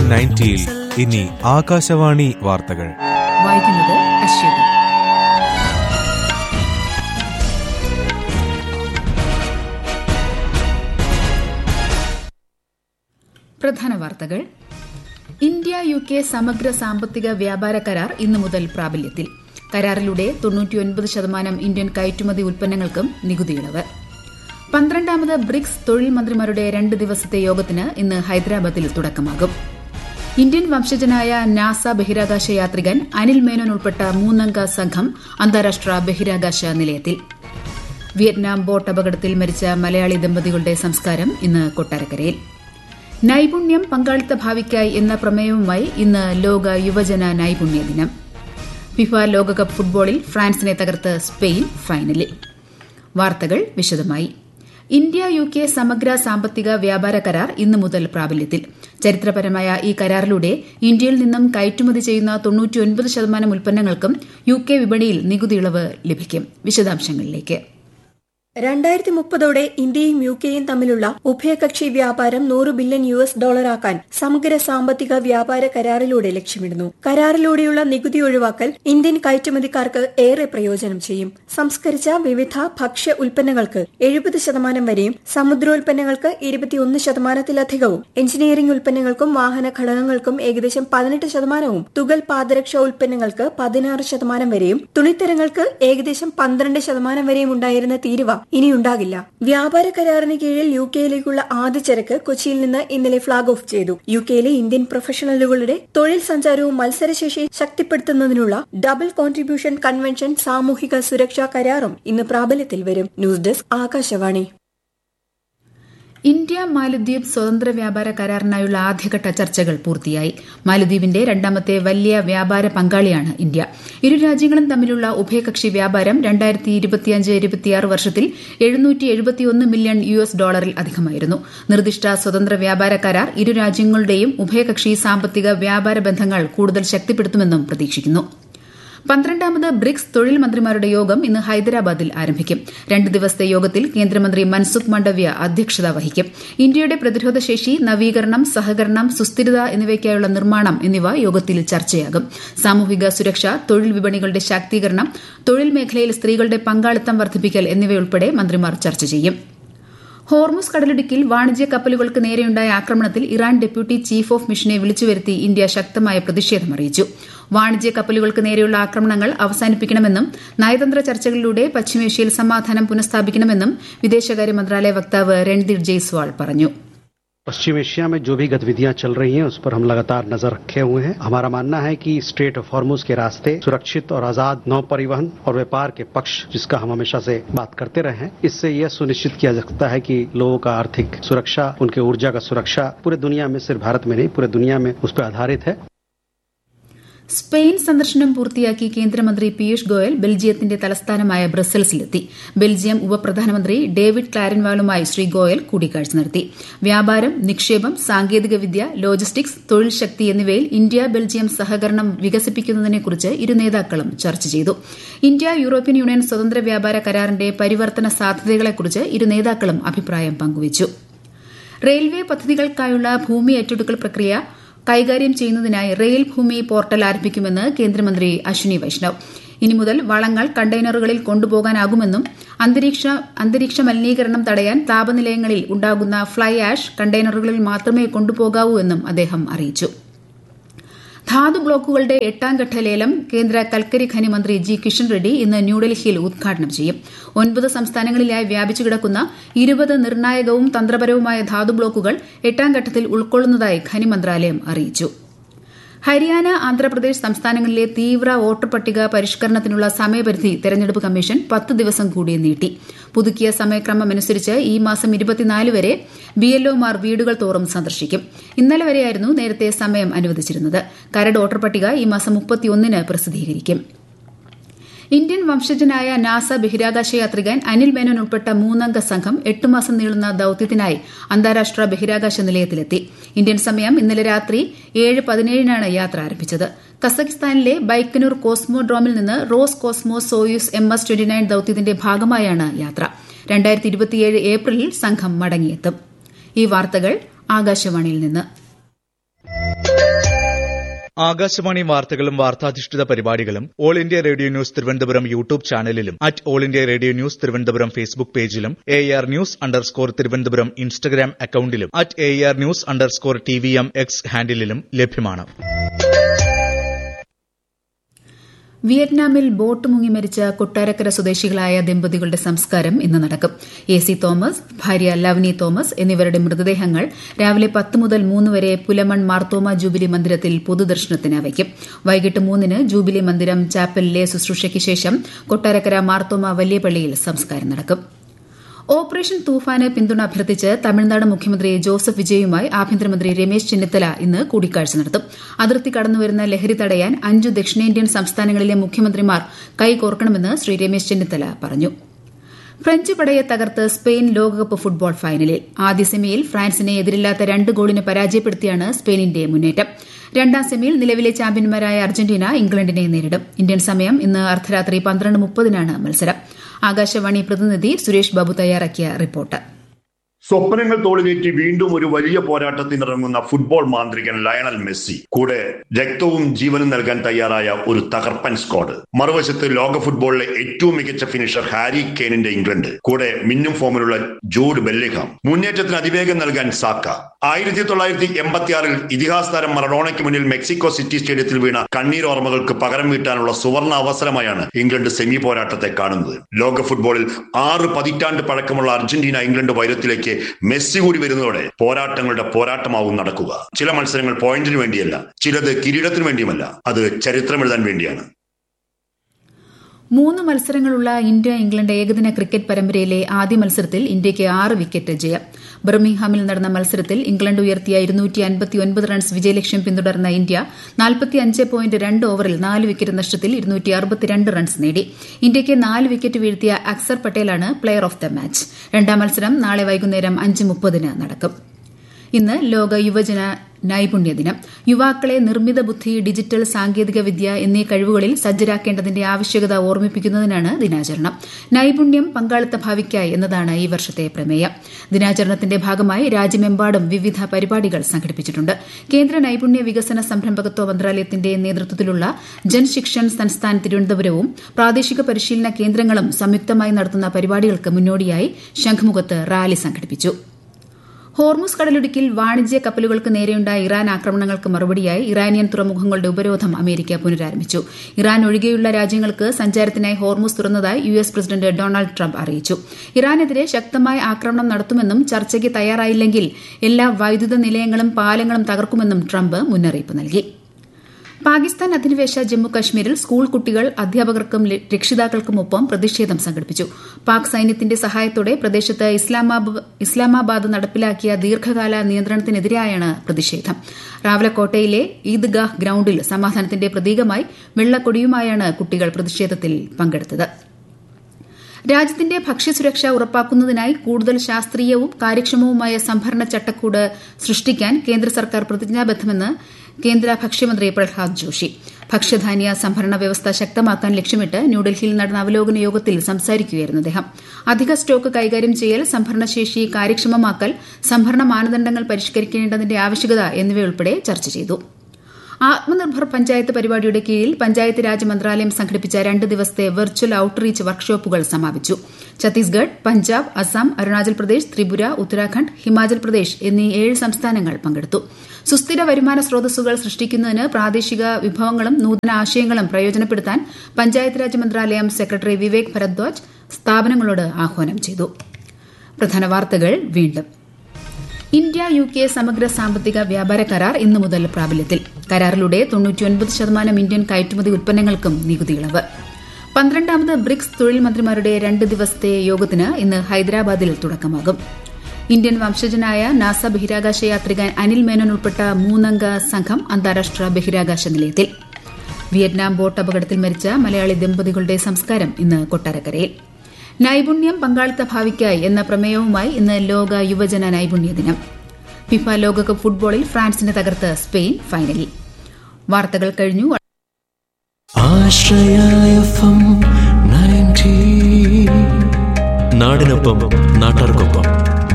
നയൻറ്റിയിൽ ഇനി ആകാശവാണി വാർത്തകൾ വായിക്കുന്നത് അശ്വതി പ്രധാന വാർത്തകൾ ഇന്ത്യ യു കെ സമഗ്ര സാമ്പത്തിക വ്യാപാര കരാർ ഇന്നു മുതൽ പ്രാബല്യത്തിൽ കരാറിലൂടെ തൊണ്ണൂറ്റിയൊൻപത് ശതമാനം ഇന്ത്യൻ കയറ്റുമതി ഉൽപ്പന്നങ്ങൾക്കും നികുതിയിളവ് പന്ത്രണ്ടാമത് ബ്രിക്സ് തൊഴിൽ മന്ത്രിമാരുടെ രണ്ട് ദിവസത്തെ യോഗത്തിന് ഇന്ന് ഹൈദരാബാദിൽ തുടക്കമാകും ഇന്ത്യൻ വംശജനായ നാസ ബഹിരാകാശ യാത്രികൻ അനിൽ മേനോൻ ഉൾപ്പെട്ട മൂന്നംഗ സംഘം അന്താരാഷ്ട്ര ബഹിരാകാശ നിലയത്തിൽ വിയറ്റ്നാം ബോട്ട് അപകടത്തിൽ മരിച്ച മലയാളി ദമ്പതികളുടെ സംസ്കാരം ഇന്ന് കൊട്ടാരക്കരയിൽ നൈപുണ്യം പങ്കാളിത്ത ഭാവിക്കായി എന്ന പ്രമേയവുമായി ഇന്ന് ലോക യുവജന നൈപുണ്യ ദിനം ഫിഫ ലോകകപ്പ് ഫുട്ബോളിൽ ഫ്രാൻസിനെ തകർത്ത് സ്പെയിൻ ഫൈനലിൽ വാർത്തകൾ വിശദമായി ഇന്ത്യ യു കെ സമഗ്ര സാമ്പത്തിക വ്യാപാര കരാർ ഇന്നു മുതൽ പ്രാബല്യത്തിൽ ചരിത്രപരമായ ഈ കരാറിലൂടെ ഇന്ത്യയിൽ നിന്നും കയറ്റുമതി ചെയ്യുന്ന തൊണ്ണൂറ്റിയൊൻപത് ശതമാനം ഉൽപ്പന്നങ്ങൾക്കും യു കെ വിപണിയിൽ നികുതി ഇളവ് ലഭിക്കും വിശദാംശങ്ങളിലേക്ക് രണ്ടായിരത്തി മുപ്പതോടെ ഇന്ത്യയും യു കെയും തമ്മിലുള്ള ഉഭയകക്ഷി വ്യാപാരം നൂറ് ബില്യൺ യു എസ് ഡോളറാക്കാൻ സമഗ്ര സാമ്പത്തിക വ്യാപാര കരാറിലൂടെ ലക്ഷ്യമിടുന്നു കരാറിലൂടെയുള്ള നികുതി ഒഴിവാക്കൽ ഇന്ത്യൻ കയറ്റുമതിക്കാർക്ക് ഏറെ പ്രയോജനം ചെയ്യും സംസ്കരിച്ച വിവിധ ഭക്ഷ്യ ഉൽപ്പന്നങ്ങൾക്ക് എഴുപത് ശതമാനം വരെയും സമുദ്രോൽപ്പന്നങ്ങൾക്ക് ഇരുപത്തിയൊന്ന് ശതമാനത്തിലധികവും എഞ്ചിനീയറിംഗ് ഉൽപ്പന്നങ്ങൾക്കും വാഹന ഘടകങ്ങൾക്കും ഏകദേശം പതിനെട്ട് ശതമാനവും തുകൽ പാദരക്ഷ ഉൽപ്പന്നങ്ങൾക്ക് പതിനാറ് ശതമാനം വരെയും തുണിത്തരങ്ങൾക്ക് ഏകദേശം പന്ത്രണ്ട് ശതമാനം വരെയും ഉണ്ടായിരുന്ന തീരുവ ഇനിയുണ്ടാകില്ല വ്യാപാര കരാറിന് കീഴിൽ യു കെയിലേക്കുള്ള ആദ്യ ചരക്ക് കൊച്ചിയിൽ നിന്ന് ഇന്നലെ ഫ്ളാഗ് ഓഫ് ചെയ്തു യു കെയിലെ ഇന്ത്യൻ പ്രൊഫഷണലുകളുടെ തൊഴിൽ സഞ്ചാരവും മത്സരശേഷി ശക്തിപ്പെടുത്തുന്നതിനുള്ള ഡബിൾ കോൺട്രിബ്യൂഷൻ കൺവെൻഷൻ സാമൂഹിക സുരക്ഷാ കരാറും ഇന്ന് പ്രാബല്യത്തിൽ വരും ന്യൂസ് ഡെസ്ക് ആകാശവാണി ഇന്ത്യ മാലദ്വീപ് സ്വതന്ത്ര വ്യാപാര കരാറിനായുള്ള ആദ്യഘട്ട ചർച്ചകൾ പൂർത്തിയായി മാലദ്വീപിന്റെ രണ്ടാമത്തെ വലിയ വ്യാപാര പങ്കാളിയാണ് ഇന്ത്യ ഇരു രാജ്യങ്ങളും തമ്മിലുള്ള ഉഭയകക്ഷി വ്യാപാരം രണ്ടായിരത്തി ഇരുപത്തിയഞ്ച് ഇരുപത്തിയാറ് വർഷത്തിൽ എഴുന്നൂറ്റി എഴുപത്തിയൊന്ന് മില്യൺ യു എസ് ഡോളറിൽ അധികമായിരുന്നു നിർദ്ദിഷ്ട സ്വതന്ത്ര വ്യാപാര കരാർ ഇരു രാജ്യങ്ങളുടെയും ഉഭയകക്ഷി സാമ്പത്തിക വ്യാപാര ബന്ധങ്ങൾ കൂടുതൽ ശക്തിപ്പെടുത്തുമെന്നും പ്രതീക്ഷിക്കുന്നു പന്ത്രണ്ടാമത് ബ്രിക്സ് തൊഴിൽ മന്ത്രിമാരുടെ യോഗം ഇന്ന് ഹൈദരാബാദിൽ ആരംഭിക്കും രണ്ട് ദിവസത്തെ യോഗത്തിൽ കേന്ദ്രമന്ത്രി മൻസുഖ് മണ്ഡവ്യ അധ്യക്ഷത വഹിക്കും ഇന്ത്യയുടെ പ്രതിരോധ ശേഷി നവീകരണം സഹകരണം സുസ്ഥിരത എന്നിവയ്ക്കായുള്ള നിർമ്മാണം എന്നിവ യോഗത്തിൽ ചർച്ചയാകും സാമൂഹിക സുരക്ഷ തൊഴിൽ വിപണികളുടെ ശാക്തീകരണം തൊഴിൽ മേഖലയിൽ സ്ത്രീകളുടെ പങ്കാളിത്തം വർദ്ധിപ്പിക്കൽ എന്നിവയുൾപ്പെടെ മന്ത്രിമാർ ചർച്ച ചെയ്യും ഹോർമുസ് കടലിടുക്കിൽ വാണിജ്യ കപ്പലുകൾക്ക് നേരെയുണ്ടായ ആക്രമണത്തിൽ ഇറാൻ ഡെപ്യൂട്ടി ചീഫ് ഓഫ് മിഷനെ വിളിച്ചുവരുത്തി ഇന്ത്യ ശക്തമായ പ്രതിഷേധം അറിയിച്ചു വാണിജ്യ കപ്പലുകൾക്ക് നേരെയുള്ള ആക്രമണങ്ങൾ അവസാനിപ്പിക്കണമെന്നും നയതന്ത്ര ചർച്ചകളിലൂടെ പശ്ചിമേഷ്യയിൽ സമാധാനം പുനഃസ്ഥാപിക്കണമെന്നും വിദേശകാര്യ മന്ത്രാലയ വക്താവ് രൺദീർ ജയ്സ്വാൾ പറഞ്ഞു पश्चिम एशिया में जो भी गतिविधियां चल रही हैं उस पर हम लगातार नजर रखे हुए हैं हमारा मानना है कि स्ट्रेट ऑफ हॉर्मुज के रास्ते सुरक्षित और आजाद नौ परिवहन और व्यापार के पक्ष जिसका हम हमेशा से बात करते रहे हैं इससे यह सुनिश्चित किया जा सकता है कि लोगों का आर्थिक सुरक्षा उनके ऊर्जा का सुरक्षा पूरे दुनिया में सिर्फ भारत में नहीं पूरे दुनिया में उस पर आधारित है സ്പെയിൻ സന്ദർശനം പൂർത്തിയാക്കി കേന്ദ്രമന്ത്രി പീയൂഷ് ഗോയൽ ബെൽജിയത്തിന്റെ തലസ്ഥാനമായ ബ്രസൽസിലെത്തി ബെൽജിയം ഉപപ്രധാനമന്ത്രി ഡേവിഡ് ക്ലാരൻവാളുമായി ശ്രീ ഗോയൽ കൂടിക്കാഴ്ച നടത്തി വ്യാപാരം നിക്ഷേപം സാങ്കേതികവിദ്യ ലോജിസ്റ്റിക്സ് തൊഴിൽ ശക്തി എന്നിവയിൽ ഇന്ത്യ ബെൽജിയം സഹകരണം വികസിപ്പിക്കുന്നതിനെക്കുറിച്ച് ഇരു നേതാക്കളും ചർച്ച ചെയ്തു ഇന്ത്യ യൂറോപ്യൻ യൂണിയൻ സ്വതന്ത്ര വ്യാപാര കരാറിന്റെ പരിവർത്തന സാധ്യതകളെക്കുറിച്ച് ഇരു നേതാക്കളും അഭിപ്രായം പങ്കുവച്ചു റെയിൽവേ പദ്ധതികൾക്കായുള്ള ഭൂമി ഏറ്റെടുക്കൽ പ്രക്രിയ കൈകാര്യം ചെയ്യുന്നതിനായി റെയിൽ ഭൂമി പോർട്ടൽ ആരംഭിക്കുമെന്ന് കേന്ദ്രമന്ത്രി അശ്വിനി വൈഷ്ണവ് ഇനി മുതൽ വളങ്ങൾ കണ്ടെയ്നറുകളിൽ കൊണ്ടുപോകാനാകുമെന്നും അന്തരീക്ഷ അന്തരീക്ഷ മലിനീകരണം തടയാൻ താപനിലയങ്ങളിൽ ഉണ്ടാകുന്ന ഫ്ളൈ ആഷ് കണ്ടെയ്നറുകളിൽ മാത്രമേ കൊണ്ടുപോകാവൂ എന്നും അദ്ദേഹം അറിയിച്ചു ധാതു ബ്ലോക്കുകളുടെ എട്ടാം ഘട്ട ലേലം കേന്ദ്ര കൽക്കരി ഖനി മന്ത്രി ജി കിഷൻ റെഡ്ഡി ഇന്ന് ന്യൂഡൽഹിയിൽ ഉദ്ഘാടനം ചെയ്യും ഒൻപത് സംസ്ഥാനങ്ങളിലായി വ്യാപിച്ചു കിടക്കുന്ന ഇരുപത് നിർണായകവും തന്ത്രപരവുമായ ധാതു ബ്ലോക്കുകൾ എട്ടാം ഘട്ടത്തിൽ ഉൾക്കൊള്ളുന്നതായി ഖനി മന്ത്രാലയം അറിയിച്ചു ഹരിയാന ആന്ധ്രാപ്രദേശ് സംസ്ഥാനങ്ങളിലെ തീവ്ര വോട്ടർ പട്ടിക പരിഷ്കരണത്തിനുള്ള സമയപരിധി തെരഞ്ഞെടുപ്പ് കമ്മീഷൻ പത്ത് ദിവസം കൂടി നീട്ടി പുതുക്കിയ സമയക്രമമനുസരിച്ച് ഈ മാസം ഇരുപത്തിനാല് വരെ ബിഎൽഒമാർ വീടുകൾ തോറും സന്ദർശിക്കും ഇന്നലെ വരെയായിരുന്നു നേരത്തെ സമയം അനുവദിച്ചിരുന്നത് കരട് വോട്ടർ പട്ടിക ഈ മാസം മുപ്പത്തിയൊന്നിന് പ്രസിദ്ധീകരിക്കും ഇന്ത്യൻ വംശജനായ നാസ ബഹിരാകാശ യാത്രികൻ അനിൽ മേനോൻ ഉൾപ്പെട്ട മൂന്നംഗ സംഘം എട്ട് മാസം നീളുന്ന ദൌത്യത്തിനായി അന്താരാഷ്ട്ര ബഹിരാകാശ നിലയത്തിലെത്തി ഇന്ത്യൻ സമയം ഇന്നലെ രാത്രി ഏഴ് പതിനേഴിനാണ് യാത്ര ആരംഭിച്ചത് കസഖിസ്ഥാനിലെ ബൈക്കനൂർ കോസ്മോഡ്രോമിൽ നിന്ന് Roscosmos Soyuz M S twenty nine ദൌത്യത്തിന്റെ ഭാഗമായാണ് യാത്ര രണ്ടായിരത്തി ഇരുപത്തിയേഴ് ഏപ്രിലിൽ സംഘം മടങ്ങിയെത്തും ഈ വാർത്തകൾ ആകാശവാണിയിൽ നിന്ന് ആകാശവാണി വാർത്തകളും വാർത്താധിഷ്ഠിത പരിപാടികളും All India Radio News Thiruvananthapuram YouTube ചാനലിലും at All India Radio News Thiruvananthapuram Facebook പേജിലും A R news underscore Thiruvananthapuram Instagram അക്കൌണ്ടിലും at A R news underscore T V M X ഹാൻഡിലും ലഭ്യമാണ് വിയറ്റ്നാമിൽ ബോട്ട് മുങ്ങി മരിച്ച കൊട്ടാരക്കര സ്വദേശികളായ ദമ്പതികളുടെ സംസ്കാരം ഇന്ന് നടക്കും എ സി തോമസ് ഭാര്യ ലവ്നി തോമസ് എന്നിവരുടെ മൃതദേഹങ്ങൾ രാവിലെ പത്ത് മുതൽ മൂന്ന് വരെ പുലമൺ മാർത്തോമ ജൂബിലി മന്ദിരത്തിൽ പൊതുദർശനത്തിന് വയ്ക്കും വൈകിട്ട് മൂന്നിന് ജൂബിലി മന്ദിരം ചാപ്പലിലെ ശുശ്രൂഷയ്ക്ക് ശേഷം കൊട്ടാരക്കര മാർത്തോമ വലിയ പള്ളിയിൽ സംസ്കാരം നടക്കും ഓപ്പറേഷൻ തൂഫാന് പിന്തുണ അഭ്യർത്ഥിച്ച് തമിഴ്നാട് മുഖ്യമന്ത്രി ജോസഫ് വിജയുമായി ആഭ്യന്തരമന്ത്രി രമേശ് ചെന്നിത്തല ഇന്ന് കൂടിക്കാഴ്ച നടത്തും അതിർത്തി കടന്നുവരുന്ന ലഹരി തടയാൻ അഞ്ചു ദക്ഷിണേന്ത്യൻ സംസ്ഥാനങ്ങളിലെ മുഖ്യമന്ത്രിമാർ കൈകോർക്കണമെന്ന് ശ്രീ രമേശ് ചെന്നിത്തല പറഞ്ഞു ഫ്രഞ്ച് പടയെ തകർത്ത് സ്പെയിൻ ലോകകപ്പ് ഫുട്ബോൾ ഫൈനലിൽ ആദ്യ സെമിയിൽ ഫ്രാൻസിനെ എതിരില്ലാത്ത രണ്ട് ഗോളിന് പരാജയപ്പെടുത്തിയാണ് സ്പെയിനിന്റെ മുന്നേറ്റം രണ്ടാം സെമിയിൽ നിലവിലെ ചാമ്പ്യന്മാരായ അർജന്റീന ഇംഗ്ലണ്ടിനെ നേരിടും ഇന്ത്യൻ സമയം ഇന്ന് അർദ്ധരാത്രി പന്ത്രണ്ട് മുപ്പതിനാണ് മത്സരം ആകാശവാണി പ്രതിനിധി സുരേഷ് ബാബു തയ്യാറാക്കിയ റിപ്പോർട്ട് സ്വപ്നങ്ങൾ തോളിലേറ്റി വീണ്ടും ഒരു വലിയ പോരാട്ടത്തിനിറങ്ങുന്ന ഫുട്ബോൾ മാന്ത്രികൻ ലയണൽ മെസ്സി കൂടെ രക്തവും ജീവനും നൽകാൻ തയ്യാറായ ഒരു തകർപ്പൻ സ്ക്വാഡ് മറുവശത്ത് ലോക ഫുട്ബോളിലെ ഏറ്റവും മികച്ച ഫിനിഷർ ഹാരി കെയ്നിന്റെ ഇംഗ്ലണ്ട് കൂടെ മിന്നും ഫോമിലുള്ള ജൂഡ് ബെല്ലിഹാം മുന്നേറ്റത്തിന് അതിവേഗം നൽകാൻ സാക്ക ആയിരത്തി തൊള്ളായിരത്തി എൺപത്തിയാറിൽ ഇതിഹാസ താരം മറഡോണയ്ക്ക് മുന്നിൽ മെക്സിക്കോ സിറ്റി സ്റ്റേഡിയത്തിൽ വീണ കണ്ണീരോർമ്മകൾക്ക് പകരം വീട്ടാനുള്ള സുവർണ അവസരമായാണ് ഇംഗ്ലണ്ട് സെമി പോരാട്ടത്തെ കാണുന്നത് ലോക ഫുട്ബോളിൽ ആറ് പതിറ്റാണ്ട് പഴക്കമുള്ള അർജന്റീന ഇംഗ്ലണ്ട് വൈരത്തിലേക്ക് മെസ്സി കൂടി വരുന്നതോടെ പോരാട്ടങ്ങളുടെ പോരാട്ടമാവും നടക്കുക ചില മത്സരങ്ങൾ പോയിന്റിന് വേണ്ടിയല്ല ചിലത് കിരീടത്തിന് വേണ്ടിയുമല്ല അത് ചരിത്രം എഴുതാൻ വേണ്ടിയാണ് മൂന്ന് മത്സരങ്ങളുള്ള ഇന്ത്യ ഇംഗ്ലണ്ട് ഏകദിന ക്രിക്കറ്റ് പരമ്പരയിലെ ആദ്യ മത്സരത്തിൽ ഇന്ത്യയ്ക്ക് ആറ് വിക്കറ്റ് ജയം ബർമിംഗ്ഹാമിൽ നടന്ന മത്സരത്തിൽ ഇംഗ്ലണ്ട് ഉയർത്തിയ ഇരുന്നൂറ്റി അൻപത്തിയൊൻപത് റൺസ് വിജയലക്ഷ്യം പിന്തുടർന്ന ഇന്ത്യ നാൽപ്പത്തിയഞ്ച് പോയിന്റ് രണ്ട് ഓവറിൽ നാല് വിക്കറ്റ് നഷ്ടത്തിൽ ഇരുന്നൂറ്റി അറുപത്തിരണ്ട് റൺസ് നേടി ഇന്ത്യയ്ക്ക് നാല് വിക്കറ്റ് വീഴ്ത്തിയ അക്സർ പട്ടേലാണ് പ്ലെയർ ഓഫ് ദ മാച്ച് രണ്ടാം മത്സരം നാളെ വൈകുന്നേരം അഞ്ച് മുപ്പതിന് നടക്കും ഇന്ന് ലോക യുവജന നൈപുണ്യ ദിനം യുവാക്കളെ നിർമ്മിത ബുദ്ധി ഡിജിറ്റൽ സാങ്കേതിക വിദ്യ എന്നീ കഴിവുകളിൽ സജ്ജരാക്കേണ്ടതിന്റെ ആവശ്യകത ഓർമ്മിപ്പിക്കുന്നതിനാണ് ദിനാചരണം നൈപുണ്യം പങ്കാളിത്ത ഭാവിക്കായി എന്നതാണ് ഈ വർഷത്തെ പ്രമേയം ദിനാചരണത്തിന്റെ ഭാഗമായി രാജ്യമെമ്പാടും വിവിധ പരിപാടികൾ സംഘടിപ്പിച്ചിട്ടുണ്ട് കേന്ദ്ര നൈപുണ്യ വികസന സംരംഭകത്വ മന്ത്രാലയത്തിന്റെ നേതൃത്വത്തിലുള്ള ജൻശിക്ഷൻ സംസ്ഥാൻ തിരുവനന്തപുരവും പ്രാദേശിക പരിശീലന കേന്ദ്രങ്ങളും സംയുക്തമായി നടത്തുന്ന പരിപാടികൾക്ക് മുന്നോടിയായി ശംഖുമുഖത്ത് റാലി സംഘടിപ്പിച്ചു ഹോർമുസ് കടലിടുക്കിൽ വാണിജ്യ കപ്പലുകൾക്ക് നേരെയുണ്ടായ ഇറാൻ ആക്രമണങ്ങൾക്ക് മറുപടിയായി ഇറാനിയൻ തുറമുഖങ്ങളുടെ ഉപരോധം അമേരിക്ക പുനരാരംഭിച്ചു ഇറാൻ ഒഴികെയുള്ള രാജ്യങ്ങൾക്ക് സഞ്ചാരത്തിനായി ഹോർമുസ് തുറന്നതായി U S president Donald Trump അറിയിച്ചു ഇറാനെതിരെ ശക്തമായ ആക്രമണം നടത്തുമെന്നും ചർച്ചയ്ക്ക് തയ്യാറായില്ലെങ്കിൽ എല്ലാ വൈദ്യുത നിലയങ്ങളും പാലങ്ങളും തകർക്കുമെന്നും ട്രംപ് മുന്നറിയിപ്പ് നൽകി പാകിസ്ഥാൻ അധിനിവേശ ജമ്മു കശ്മീരിൽ സ്കൂൾ കുട്ടികൾ അധ്യാപകർക്കും രക്ഷിതാക്കൾക്കുമൊപ്പം പ്രതിഷേധം സംഘടിപ്പിച്ചു പാക് സൈന്യത്തിന്റെ സഹായത്തോടെ പ്രദേശത്ത് ഇസ്ലാമാബാദ് നടപ്പിലാക്കിയ ദീർഘകാല നിയന്ത്രണത്തിനെതിരെയാണ് പ്രതിഷേധം റാവലക്കോട്ടയിലെ ഈദ്ഗാഹ് ഗ്രൌണ്ടിൽ സമാധാനത്തിന്റെ പ്രതീകമായി വെള്ളക്കൊടിയുമായാണ് കുട്ടികൾ പ്രതിഷേധത്തിൽ പങ്കെടുത്തത് രാജ്യത്തിന്റെ ഭക്ഷ്യസുരക്ഷ ഉറപ്പാക്കുന്നതിനായി കൂടുതൽ ശാസ്ത്രീയവും കാര്യക്ഷമവുമായ സംഭരണ ചട്ടക്കൂട് സൃഷ്ടിക്കാൻ കേന്ദ്ര സർക്കാർ പ്രതിജ്ഞാബദ്ധമെന്ന് കേന്ദ്ര ഭക്ഷ്യമന്ത്രി പ്രഹ്ലാദ് ജോഷി ഭക്ഷ്യധാന്യ സംഭരണ വ്യവസ്ഥ ശക്തമാക്കാൻ ലക്ഷ്യമിട്ട് ന്യൂഡൽഹിയിൽ നടന്ന അവലോകന യോഗത്തിൽ സംസാരിക്കുകയായിരുന്നു അദ്ദേഹം അധിക സ്റ്റോക്ക് കൈകാര്യം ചെയ്യൽ സംഭരണശേഷി കാര്യക്ഷമമാക്കൽ സംഭരണ മാനദണ്ഡങ്ങൾ പരിഷ്കരിക്കേണ്ടതിന്റെ ആവശ്യകത എന്നിവയുൾപ്പെടെ ചർച്ച ചെയ്തു ആത്മനിർഭർ പഞ്ചായത്ത് പരിപാടിയുടെ കീഴിൽ പഞ്ചായത്ത് രാജ് മന്ത്രാലയം സംഘടിപ്പിച്ച രണ്ട് ദിവസത്തെ വെർച്വൽ ഔട്ട്റീച്ച് വർക്ക്ഷോപ്പുകൾ സമാപിച്ചു ഛത്തീസ്ഗഡ് പഞ്ചാബ് അസം അരുണാചൽ പ്രദേശ് ത്രിപുര ഉത്തരാഖണ്ഡ് ഹിമാചൽ പ്രദേശ് എന്നീ ഏഴ് സംസ്ഥാനങ്ങൾ പങ്കെടുത്തു സുസ്ഥിര വരുമാന സ്രോതസ്സുകൾ സൃഷ്ടിക്കുന്നതിന് പ്രാദേശിക വിഭവങ്ങളും നൂതന ആശയങ്ങളും പ്രയോജനപ്പെടുത്താൻ പഞ്ചായത്ത് രാജ് മന്ത്രാലയം സെക്രട്ടറി വിവേക് ഭരദ്വാജ് സ്ഥാപനങ്ങളോട് ആഹ്വാനം ചെയ്തു പ്രധാന വാർത്തകൾ വീണ്ടും ഇന്ത്യ യു കെ സമഗ്ര സാമ്പത്തിക വ്യാപാര കരാർ ഇന്നു മുതൽ പ്രാബല്യത്തിൽ കരാറിലൂടെ തൊണ്ണൂറ്റിയൊൻപത് ശതമാനം ഇന്ത്യൻ കയറ്റുമതി ഉൽപ്പന്നങ്ങൾക്കും നികുതി ഇളവ് പന്ത്രണ്ടാമത് ബ്രിക്സ് തൊഴിൽ മന്ത്രിമാരുടെ രണ്ട് ദിവസത്തെ യോഗത്തിന് ഇന്ന് ഹൈദരാബാദിൽ തുടക്കമാകും ഇന്ത്യൻ വംശജനായ നാസ ബഹിരാകാശ യാത്രികൻ അനിൽ മേനോൻ ഉൾപ്പെട്ട മൂന്നംഗ സംഘം അന്താരാഷ്ട്ര ബഹിരാകാശ നിലയത്തിൽ വിയറ്റ്നാം ബോട്ട് അപകടത്തിൽ മരിച്ച മലയാളി ദമ്പതികളുടെ സംസ്കാരം ഇന്ന് കൊട്ടാരക്കരയിൽ നൈപുണ്യം പങ്കാളിത്ത ഭാവിക്കായി എന്ന പ്രമേയവുമായി ഇന്ന് ലോക യുവജന നൈപുണ്യ ദിനം ഫിഫ ലോകകപ്പ് ഫുട്ബോളിൽ ഫ്രാൻസിനെ തകർത്ത് സ്പെയിൻ ഫൈനലിൽ വാർത്തകൾ കഴിഞ്ഞു നാടിനൊപ്പം നാട്ടാർക്കൊപ്പം